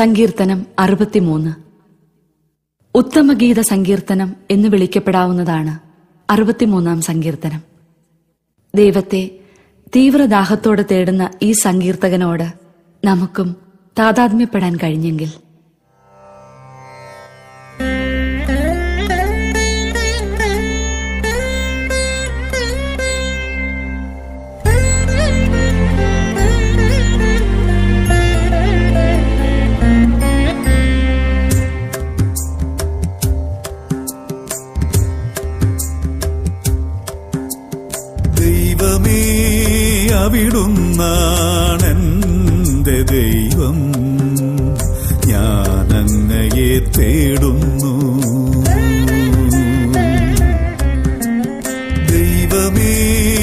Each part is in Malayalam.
സങ്കീർത്തനം അറുപത്തിമൂന്ന് ഉത്തമഗീത സങ്കീർത്തനം എന്ന് വിളിക്കപ്പെടാവുന്നതാണ് അറുപത്തിമൂന്നാം സങ്കീർത്തനം ദൈവത്തെ തീവ്രദാഹത്തോടെ തേടുന്ന ഈ സങ്കീർത്തകനോട് നമുക്കും താതാത്മ്യപ്പെടാൻ കഴിഞ്ഞെങ്കിൽ ദൈവമേ അവിടുന്നാണെന്റെ ദൈവം ഞാനങ്ങയെ തേടുന്നു ദൈവമേ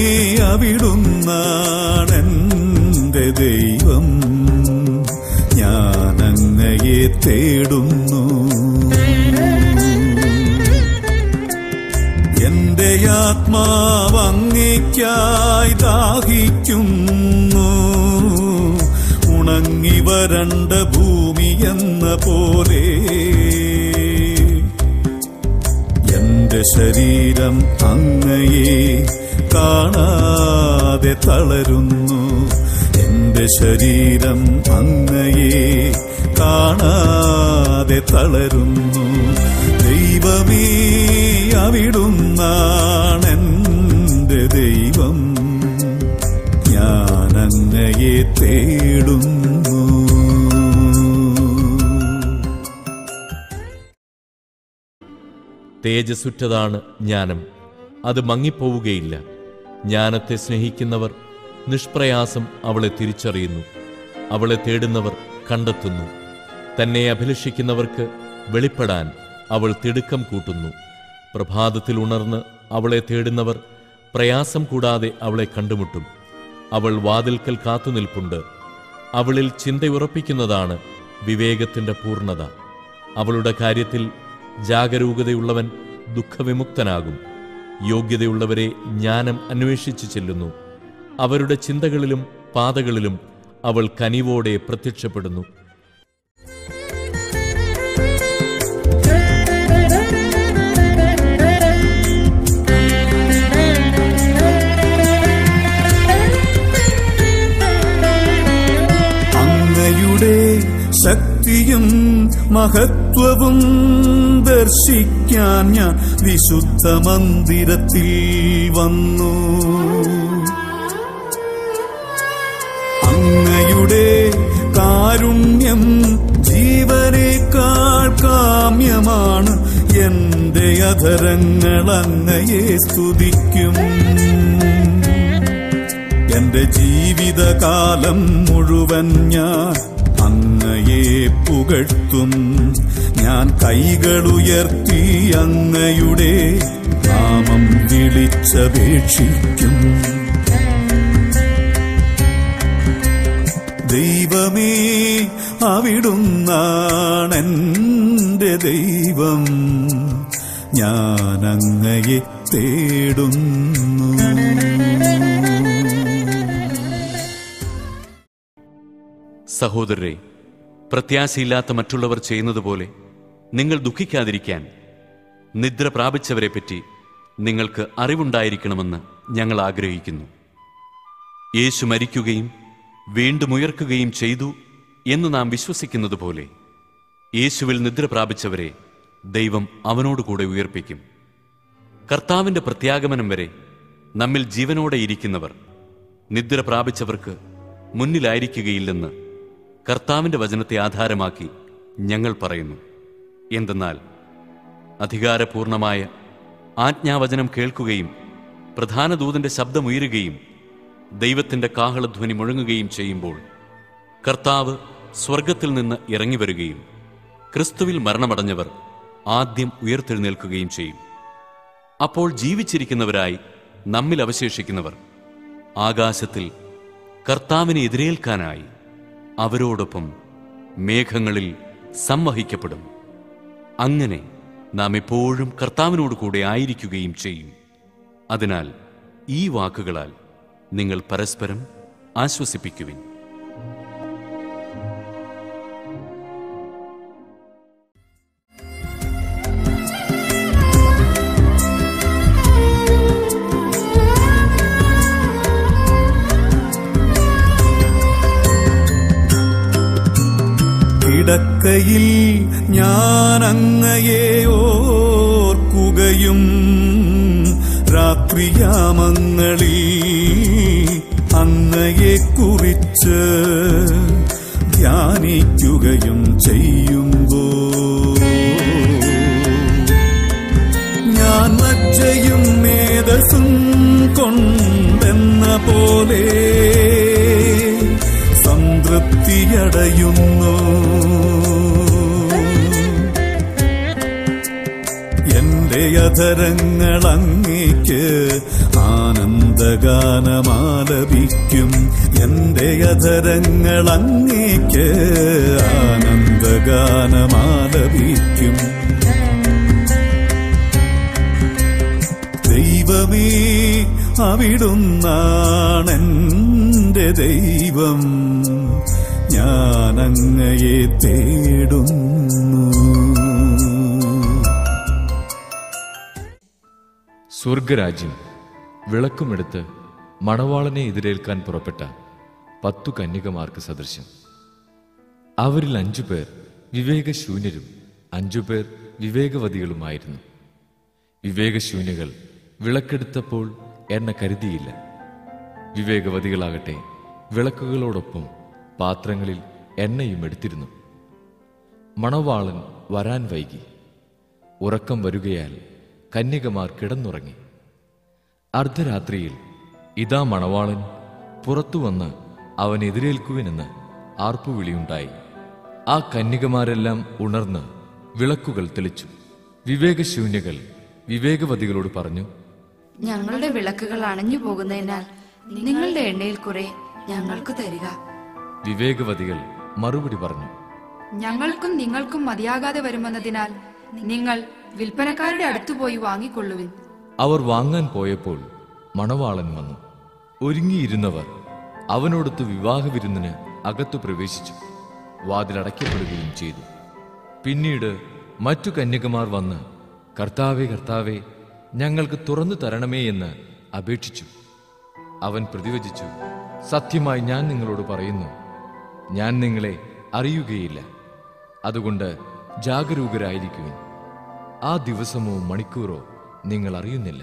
അവിടുന്നാണെന്റെ ദൈവം ഞാനങ്ങയെ തേടുന്നു എന്റെ ആത്മാവ് അങ്ങേക്കായി ദാഹിക്കുന്നു ഉണങ്ങി വരണ്ട ഭൂമി എന്ന പോലെ എന്റെ ശരീരം അങ്ങയെ കാണാതെ തളരുന്നു എന്റെ ശരീരം അങ്ങയെ കാണാതെ തളരുന്നു ദൈവമേ അവിടുന്നാണെന്റെ ദൈവം ഞാനങ്ങയെ തേടുന്നു തേജസ്സുറ്റതാണ് ജ്ഞാനം അത് മങ്ങിപ്പോവുകയില്ല ജ്ഞാനത്തെ സ്നേഹിക്കുന്നവർ നിഷ്പ്രയാസം അവളെ തിരിച്ചറിയുന്നു അവളെ തേടുന്നവർ കണ്ടെത്തുന്നു തന്നെ അഭിലഷിക്കുന്നവർക്ക് വെളിപ്പെടാൻ അവൾ തിടുക്കം കൂട്ടുന്നു പ്രഭാതത്തിൽ ഉണർന്ന് അവളെ തേടുന്നവർ പ്രയാസം കൂടാതെ അവളെ കണ്ടുമുട്ടും അവൾ വാതിൽക്കൽ കാത്തുനിൽപ്പുണ്ട് അവളിൽ ചിന്തയുറപ്പിക്കുന്നതാണ് വിവേകത്തിന്റെ പൂർണ്ണത അവളുടെ കാര്യത്തിൽ ജാഗരൂകതയുള്ളവൻ ദുഃഖവിമുക്തനാകും യോഗ്യതയുള്ളവരെ ജ്ഞാനം അന്വേഷിച്ചു ചെല്ലുന്നു അവരുടെ ചിന്തകളിലും പാതകളിലും അവൾ കനിവോടെ പ്രത്യക്ഷപ്പെടുന്നു അങ്ങയുടെ ശക്തിയും മഹത്വവും ദർശിക്കാൻ ഞാൻ വിശുദ്ധ മന്ദിരത്തിൽ വന്നു അങ്ങയുടെ കാരുണ്യം ജീവനേക്കാൾ കാമ്യമാണ് എന്റെ അധരങ്ങൾ അങ്ങയെ സ്തുതിക്കും എന്റെ ജീവിതകാലം മുഴുവൻ ഞാൻ അങ്ങയെ പുകഴ്ത്തും ഞാൻ കൈകളുയർത്തി അങ്ങയുടെ നാമം വിളിച്ചപേക്ഷിക്കും ദൈവമേ അവിടുന്നാണെന്റെ ദൈവം ഞാൻ അങ്ങയെ തേടുന്നു സഹോദരരെ പ്രത്യാശയില്ലാത്ത മറ്റുള്ളവർ ചെയ്യുന്നതുപോലെ നിങ്ങൾ ദുഃഖിക്കാതിരിക്കാൻ നിദ്ര പ്രാപിച്ചവരെപ്പറ്റി നിങ്ങൾക്ക് അറിവുണ്ടായിരിക്കണമെന്ന് ഞങ്ങൾ ആഗ്രഹിക്കുന്നു യേശു മരിക്കുകയും വീണ്ടും ഉയർക്കുകയും ചെയ്തു എന്ന് നാം വിശ്വസിക്കുന്നത് പോലെ യേശുവിൽ നിദ്ര പ്രാപിച്ചവരെ ദൈവം അവനോടുകൂടെ ഉയർപ്പിക്കും കർത്താവിന്റെ പ്രത്യാഗമനം വരെ നമ്മിൽ ജീവനോടെ ഇരിക്കുന്നവർ നിദ്ര പ്രാപിച്ചവർക്ക് മുന്നിലായിരിക്കുകയില്ലെന്ന് കർത്താവിന്റെ വചനത്തെ ആധാരമാക്കി ഞങ്ങൾ പറയുന്നു എന്തെന്നാൽ അധികാരപൂർണമായ ആജ്ഞാവചനം കേൾക്കുകയും പ്രധാന ദൂതന്റെ ശബ്ദമുയരുകയും ദൈവത്തിന്റെ കാഹളധ്വനി മുഴങ്ങുകയും ചെയ്യുമ്പോൾ കർത്താവ് സ്വർഗത്തിൽ നിന്ന് ഇറങ്ങി വരികയും ക്രിസ്തുവിൽ മരണമടഞ്ഞവർ ആദ്യം ഉയർത്തെഴുന്നേൽക്കുകയും ചെയ്യും അപ്പോൾ ജീവിച്ചിരിക്കുന്നവരായി നമ്മിൽ അവശേഷിക്കുന്നവർ ആകാശത്തിൽ കർത്താവിനെ എതിരേൽക്കാനായി അവരോടൊപ്പം മേഘങ്ങളിൽ സംവഹിക്കപ്പെടും അങ്ങനെ നാം എപ്പോഴും കർത്താവിനോട് കൂടെ ആയിരിക്കുകയും ചെയ്യും അതിനാൽ ഈ വാക്കുകളാൽ നിങ്ങൾ പരസ്പരം ആശ്വസിപ്പിക്കുവിൻ കിടക്കയിൽ ഞാൻ അങ്ങയെ ഓർക്കുകയും രാത്രിയാമങ്ങളിൽ അങ്ങയെ കുറിച്ച് ധ്യാനിക്കുകയും ചെയ്യുമ്പോ ഞാൻ മജ്ജയും മേധസ്സും കൊണ്ടെന്ന പോലെ സംതൃപ്തിയടയുന്നു എന്റെ അധരങ്ങൾ അങ്ങേക്ക് ആനന്ദഗാനമാലപിക്കും എന്റെ അധരങ്ങൾ അങ്ങേക്ക് ആനന്ദഗാനമാലപിക്കും ദൈവമേ അവിടുന്നാണെന്റെ ദൈവം ഞാൻ അങ്ങയെ തേടുന്നു സ്വർഗരാജ്യം വിളക്കുമെടുത്ത് മണവാളനെ എതിരേൽക്കാൻ പുറപ്പെട്ട പത്തു കന്യകമാർക്ക് സദൃശ്യം അവരിൽ അഞ്ചു പേർ വിവേകശൂന്യരും അഞ്ചു പേർ വിവേകവതികളുമായിരുന്നു വിവേകശൂന്യകൾ വിളക്കെടുത്തപ്പോൾ എണ്ണ കരുതിയില്ല വിവേകവതികളാകട്ടെ വിളക്കുകളോടൊപ്പം പാത്രങ്ങളിൽ എണ്ണയും എടുത്തിരുന്നു മണവാളൻ വരാൻ വൈകി ഉറക്കം വരുകയാൽ കന്യകമാർ കിടന്നുറങ്ങി അർദ്ധരാത്രിയിൽ ഇതാ മണവാളൻ പുറത്തു വന്ന് അവൻ എതിരേൽക്കുവിനെന്ന് ആർപ്പുവിളിയുണ്ടായി ആ കന്യകമാരെല്ലാം ഉണർന്ന് വിളക്കുകൾ തെളിച്ചു വിവേകശൂന്യകൾ വിവേകവതികളോട് പറഞ്ഞു ഞങ്ങളുടെ വിളക്കുകൾ അണഞ്ഞു പോകുന്നതിനാൽ നിങ്ങളുടെ എണ്ണയിൽ കുറെ ഞങ്ങൾക്ക് തരിക വിവേകവതികൾ മറുപടി പറഞ്ഞു ഞങ്ങൾക്കും നിങ്ങൾക്കും മതിയാകാതെ വരുമെന്നതിനാൽ നിങ്ങൾ വിൽപ്പനക്കാരുടെ അടുത്തു പോയി വാങ്ങിക്കൊള്ളുവിൻ അവർ വാങ്ങാൻ പോയപ്പോൾ മണവാളൻ വന്നു ഒരുങ്ങിയിരുന്നവർ അവനോടൊത്ത് വിവാഹവിരുന്നിന് അകത്തു പ്രവേശിച്ചു വാതിലടയ്ക്കപ്പെടുകയും ചെയ്തു പിന്നീട് മറ്റു കന്യകമാർ വന്ന് കർത്താവെ കർത്താവെ ഞങ്ങൾക്ക് തുറന്നു തരണമേ എന്ന് അപേക്ഷിച്ചു അവൻ പ്രതിവചിച്ചു സത്യമായി ഞാൻ നിങ്ങളോട് പറയുന്നു ഞാൻ നിങ്ങളെ അറിയുകയില്ല അതുകൊണ്ട് ജാഗരൂകരായിരിക്കുവിൻ ആ ദിവസമോ മണിക്കൂറോ നിങ്ങൾ അറിയുന്നില്ല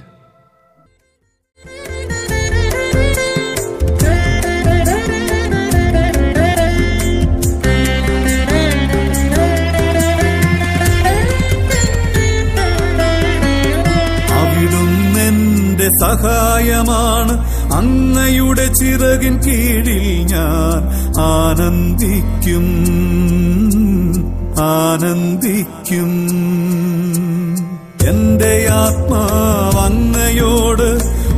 അവിടുന്നെന്റെ സഹായമാണ് അങ്ങയുടെ ചിറകിൻ കീഴിൽ ഞാൻ ആനന്ദിക്കും ആനന്ദിക്കും എന്റെ ആത്മാവ് അങ്ങയോട്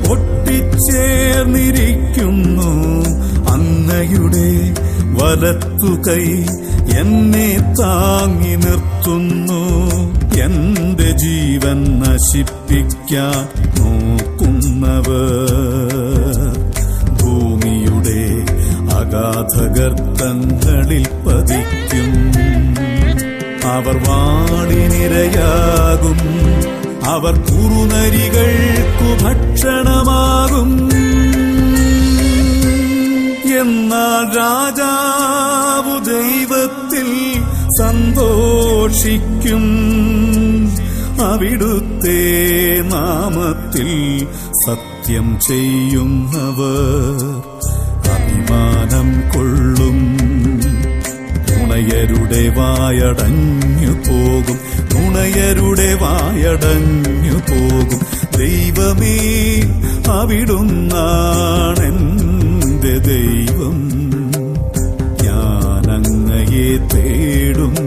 ഒട്ടിച്ചേർന്നിരിക്കുന്നു അങ്ങയുടെ വലത്തു കൈ എന്നെ താങ്ങി നിർത്തുന്നു എന്റെ ജീവൻ നശിപ്പിക്കാൻ നോക്കുന്നവർ ഭൂമിയുടെ അഗാധഗർത്തങ്ങളിൽ പതിക്കും അവർ വാളിനിരയാകും അവർ കുറുനരികൾക്കു ഭക്ഷണമാകും എന്നാൽ രാജാവു ദൈവത്തിൽ സന്തോഷിക്കും അവിടുത്തെ നാമത്തിൽ സത്യം ചെയ്യുന്നവർ അഭിമാനം കൊള്ളും നുണയരുടെ വായടഞ്ഞു പോകും നുണയരുടെ വായടഞ്ഞു പോകും ദൈവമേ അവിടുന്നാണെന്റെ ദൈവം ഞാനങ്ങയെ തേടും